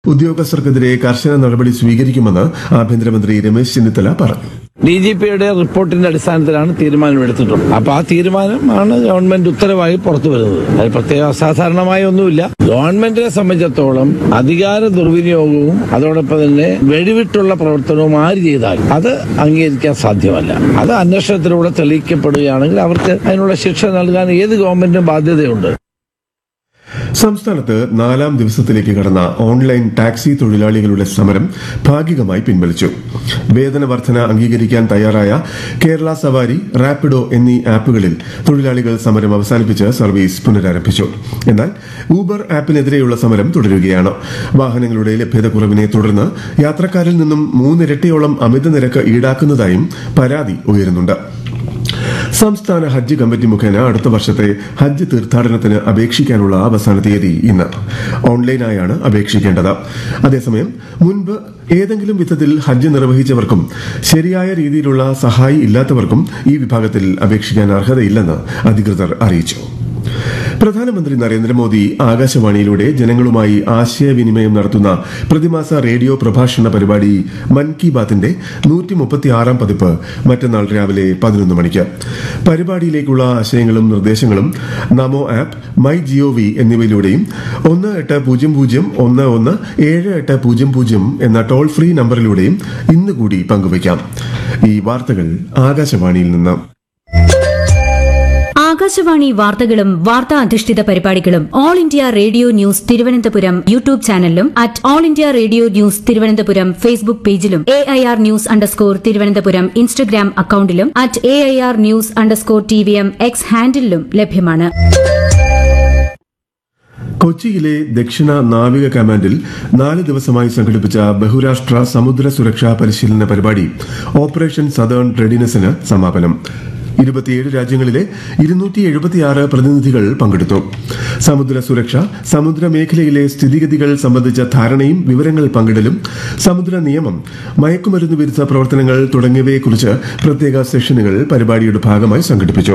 ഉദ്യോഗസ്ഥർക്കെതിരെ കർശന നടപടി സ്വീകരിക്കുമെന്ന് ആഭ്യന്തരമന്ത്രി രമേശ് ചെന്നിത്തല പറഞ്ഞു ഡി ജി പിയുടെ റിപ്പോർട്ടിന്റെ അടിസ്ഥാനത്തിലാണ് തീരുമാനമെടുത്തിട്ടുള്ളത് അപ്പൊ ആ തീരുമാനമാണ് ഗവൺമെന്റ് ഉത്തരവായി പുറത്തു വരുന്നത് അത് പ്രത്യേക അസാധാരണമായ ഒന്നുമില്ല ഗവൺമെന്റിനെ സംബന്ധിച്ചിടത്തോളം അധികാര ദുർവിനിയോഗവും അതോടൊപ്പം തന്നെ വെടിവിട്ടുള്ള പ്രവർത്തനവും ആര് ചെയ്താൽ അത് അംഗീകരിക്കാൻ സാധ്യമല്ല അത് അന്വേഷണത്തിലൂടെ തെളിയിക്കപ്പെടുകയാണെങ്കിൽ അവർക്ക് അതിനുള്ള ശിക്ഷ നൽകാൻ ഏത് ഗവൺമെന്റിനും ബാധ്യതയുണ്ട് സംസ്ഥാനത്ത് നാലാം ദിവസത്തിലേക്ക് കടന്ന ഓൺലൈൻ ടാക്സി തൊഴിലാളികളുടെ സമരം ഭാഗികമായി പിൻവലിച്ചു വേതന വർധന അംഗീകരിക്കാൻ തയ്യാറായ കേരള സവാരി റാപ്പിഡോ എന്നീ ആപ്പുകളിൽ തൊഴിലാളികൾ സമരം അവസാനിപ്പിച്ച് സർവീസ് പുനരാരംഭിച്ചു എന്നാൽ ഊബർ ആപ്പിനെതിരെയുള്ള സമരം തുടരുകയാണ് വാഹനങ്ങളുടെ ലഭ്യതക്കുറവിനെ തുടർന്ന് യാത്രക്കാരിൽ നിന്നും മൂന്നിരട്ടിയോളം അമിത നിരക്ക് ഈടാക്കുന്നതായും പരാതി ഉയരുന്നുണ്ട് സംസ്ഥാന ഹജ്ജ് കമ്മിറ്റി മുഖേന അടുത്ത വർഷത്തെ ഹജ്ജ് തീർത്ഥാടനത്തിന് അപേക്ഷിക്കാനുള്ള അവസാന തീയതി ഇന്ന് ഓൺലൈനായാണ് അപേക്ഷിക്കേണ്ടത് അതേസമയം മുൻപ് ഏതെങ്കിലും വിധത്തിൽ ഹജ്ജ് നിർവഹിച്ചവർക്കും ശരിയായ രീതിയിലുള്ള സഹായി ഇല്ലാത്തവർക്കും ഈ വിഭാഗത്തിൽ അപേക്ഷിക്കാൻ അർഹതയില്ലെന്ന് അധികൃതർ അറിയിച്ചു പ്രധാനമന്ത്രി നരേന്ദ്രമോദി ആകാശവാണിയിലൂടെ ജനങ്ങളുമായി ആശയവിനിമയം നടത്തുന്ന പ്രതിമാസ റേഡിയോ പ്രഭാഷണ പരിപാടി മൻ കി ബാത്തിന്റെ നൂറ്റി മുപ്പത്തിയാറാം പതിപ്പ് മറ്റന്നാൾ രാവിലെ പതിനൊന്ന് മണിക്ക് പരിപാടിയിലേക്കുള്ള ആശയങ്ങളും നിർദ്ദേശങ്ങളും Namo app my G O V എന്നിവയിലൂടെയും ഒന്ന് എട്ട് പൂജ്യം പൂജ്യം ഒന്ന് ഒന്ന് ഏഴ് എട്ട് പൂജ്യം പൂജ്യം എന്ന ടോൾ ഫ്രീ നമ്പറിലൂടെയും ഇന്ന് കൂടി പങ്കുവയ്ക്കാം ഈ വാർത്തകൾ ആകാശവാണിയിൽ നിന്ന് ആകാശവാണി വാർത്തകളും വാർത്താ അധിഷ്ഠിത പരിപാടികളും all India radio news Thiruvananthapuram YouTube ചാനലിലും at all India radio news Thiruvananthapuram Facebook പേജിലും A I R news underscore Thiruvananthapuram Instagram അക്കൌണ്ടിലും at A I R news underscore T V M X ഹാൻഡിലും ലഭ്യമാണ് കൊച്ചിയിലെ ദക്ഷിണ നാവിക കമാൻഡിൽ നാല് ദിവസമായി സംഘടിപ്പിച്ച ബഹുരാഷ്ട്ര സമുദ്ര സുരക്ഷാ പരിശീലന പരിപാടി ഓപ്പറേഷൻ സദേൺ റെഡിനെസിന് സമാപനം ഇരുപത്തിയേഴ് രാജ്യങ്ങളിലെ ഇരുന്നൂറ്റി എഴുപത്തിയാറ് പ്രതിനിധികൾ പങ്കെടുത്തു സമുദ്ര സുരക്ഷ സമുദ്ര മേഖലയിലെ സ്ഥിതിഗതികൾ സംബന്ധിച്ച ധാരണയും വിവരങ്ങൾ പങ്കിടലും സമുദ്ര നിയമം മയക്കുമരുന്ന് വിരുദ്ധ പ്രവർത്തനങ്ങൾ തുടങ്ങിയവയെക്കുറിച്ച് പ്രത്യേക സെഷനുകൾ പരിപാടിയുടെ ഭാഗമായി സംഘടിപ്പിച്ചു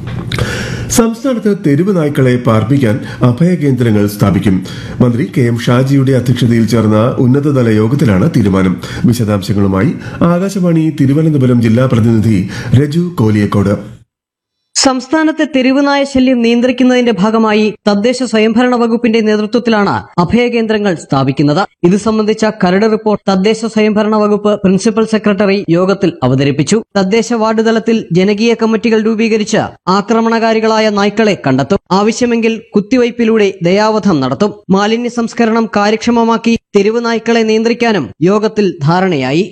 സംസ്ഥാനത്ത് തെരുവ് നായ്ക്കളെ പാർപ്പിക്കാൻ അഭയകേന്ദ്രങ്ങൾ സ്ഥാപിക്കും മന്ത്രി കെ എം ഷാജിയുടെ അധ്യക്ഷതയിൽ ചേർന്ന ഉന്നതതല യോഗത്തിലാണ് തീരുമാനം വിശദാംശങ്ങളുമായി ആകാശവാണി തിരുവനന്തപുരം ജില്ലാ പ്രതിനിധി രജു കോലിയക്കോട് സംസ്ഥാനത്തെ തെരുവുനായ ശല്യം നിയന്ത്രിക്കുന്നതിന്റെ ഭാഗമായി തദ്ദേശ സ്വയംഭരണ വകുപ്പിന്റെ നേതൃത്വത്തിലാണ് അഭയകേന്ദ്രങ്ങൾ സ്ഥാപിക്കുന്നത് ഇത് സംബന്ധിച്ച കരട് റിപ്പോർട്ട് തദ്ദേശ സ്വയംഭരണ വകുപ്പ് പ്രിൻസിപ്പൽ സെക്രട്ടറി യോഗത്തിൽ അവതരിപ്പിച്ചു തദ്ദേശ വാർഡ് തലത്തിൽ ജനകീയ കമ്മിറ്റികൾ രൂപീകരിച്ച് ആക്രമണകാരികളായ നായ്ക്കളെ കണ്ടെത്തും ആവശ്യമെങ്കിൽ കുത്തിവയ്പിലൂടെ ദയാവധം നടത്തും മാലിന്യ സംസ്കരണം കാര്യക്ഷമമാക്കി തെരുവ് നായ്ക്കളെ നിയന്ത്രിക്കാനും യോഗത്തിൽ ധാരണയായി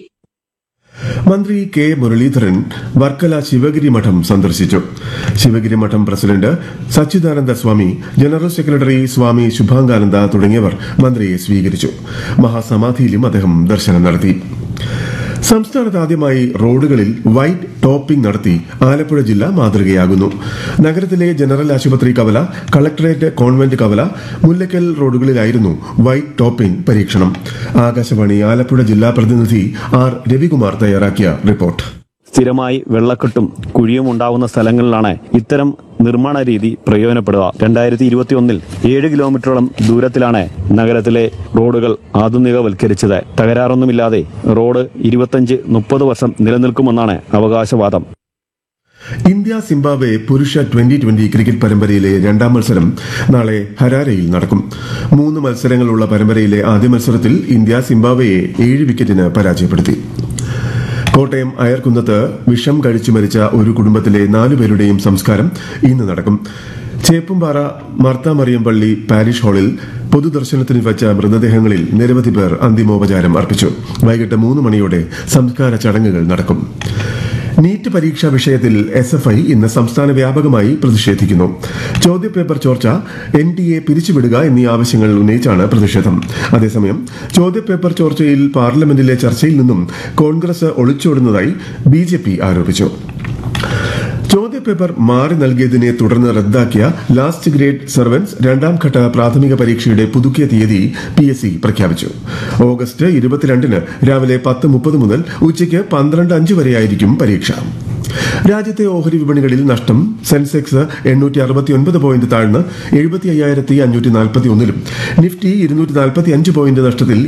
മന്ത്രി കെ മുരളീധരൻ വർക്കല ശിവഗിരി മഠം സന്ദർശിച്ചു ശിവഗിരി മഠം president Sachidananda Swami general secretary Swami Subhangananda തുടങ്ങിയവർ മന്ത്രിയെ സ്വീകരിച്ചു മഹാസമാധിയിലും അദ്ദേഹം ദർശനം നടത്തി സംസ്ഥാനത്ത് ആദ്യമായി റോഡുകളിൽ വൈറ്റ് ടോപ്പിംഗ് നടത്തി ആലപ്പുഴ ജില്ല മാതൃകയാകുന്നു നഗരത്തിലെ ജനറൽ ആശുപത്രി കവല കളക്ടറേറ്റ് കോൺവെന്റ് കവല മുല്ലക്കൽ റോഡുകളിലായിരുന്നു വൈറ്റ് ടോപ്പിംഗ് പരീക്ഷണം ആകാശവാണി ആലപ്പുഴ ജില്ലാ പ്രതിനിധി ആർ രവികുമാർ തയ്യാറാക്കിയ റിപ്പോർട്ട് സ്ഥിരമായി വെള്ളക്കെട്ടും കുഴിയും ഉണ്ടാവുന്ന സ്ഥലങ്ങളിലാണ് ഇത്തരം നിർമ്മാണ രീതി പ്രയോജനപ്പെടുക രണ്ടായിരത്തി ഇരുപത്തിയൊന്നിൽ ഏഴ് കിലോമീറ്ററോളം ദൂരത്തിലാണ് നഗരത്തിലെ റോഡുകൾ ആധുനികവൽക്കരിച്ചത് തകരാറൊന്നുമില്ലാതെ റോഡ് ഇരുപത്തഞ്ച് മുപ്പത് വർഷം നിലനിൽക്കുമെന്നാണ് അവകാശവാദം ഇന്ത്യ സിംബാബ്വെ പുരുഷ ട്വന്റി ട്വന്റി ക്രിക്കറ്റ് പരമ്പരയിലെ രണ്ടാം മത്സരം നാളെ ഹരാരയിൽ നടക്കും മൂന്ന് മത്സരങ്ങളുള്ള പരമ്പരയിലെ ആദ്യ മത്സരത്തിൽ ഇന്ത്യ സിംബാബ്വെയെ ഏഴ് വിക്കറ്റിന് പരാജയപ്പെടുത്തി കോട്ടയം അയർക്കുന്നത്ത് വിഷം കഴിച്ചു മരിച്ച ഒരു കുടുംബത്തിലെ നാലുപേരുടെയും സംസ്കാരം ഇന്ന് നടക്കും ചേപ്പുംപാറ മർത്ത മറിയം പള്ളി പാരിഷ് ഹാളിൽ പൊതുദർശനത്തിന് വച്ച മൃതദേഹങ്ങളിൽ നിരവധി പേർ അന്തിമോപചാരം അർപ്പിച്ചു വൈകിട്ട് മൂന്ന് മണിയോടെ സംസ്കാര ചടങ്ങുകൾ നടക്കും നീറ്റ് പരീക്ഷാ വിഷയത്തിൽ എസ് എഫ് ഐ ഇന്ന് സംസ്ഥാന വ്യാപകമായി പ്രതിഷേധിക്കുന്നു ചോദ്യപേപ്പർ ചോർച്ച എൻ ടി എ പിരിച്ചുവിടുക എന്നീ ആവശ്യങ്ങൾ ഉന്നയിച്ചാണ് പ്രതിഷേധം അതേസമയം ചോദ്യപേപ്പർ ചോർച്ചയിൽ പാർലമെന്റിലെ ചർച്ചയിൽ നിന്നും കോൺഗ്രസ് ഒളിച്ചോടുന്നതായി ബി ജെ പി ആരോപിച്ചു ചോദ്യപേപ്പർ മാറി നൽകിയതിനെ തുടർന്ന് റദ്ദാക്കിയ ലാസ്റ്റ് ഗ്രേഡ് സർവൻസ് രണ്ടാം ഘട്ട പ്രാഥമിക പരീക്ഷയുടെ പുതുക്കിയ തീയതി പി എസ് സി പ്രഖ്യാപിച്ചു ഓഗസ്റ്റ് ഇരുപത്തിരണ്ടിന് രാവിലെ പത്ത് മുപ്പത് മുതൽ ഉച്ചയ്ക്ക് പന്ത്രണ്ട് അഞ്ച് വരെയായിരിക്കും പരീക്ഷ രാജ്യത്തെ ഓഹരി വിപണികളിൽ നഷ്ടം സെൻസെക്സ് എണ്ണൂറ്റി അറുപത്തിയൊൻപത് പോയിന്റ് താഴ്ന്ന് എഴുപത്തി അയ്യായിരത്തി അഞ്ഞൂറ്റി നാൽപ്പത്തി ഒന്നിലും നിഫ്റ്റി ഇരുന്നൂറ്റി നാൽപ്പത്തി അഞ്ച് പോയിന്റ് നഷ്ടത്തിൽ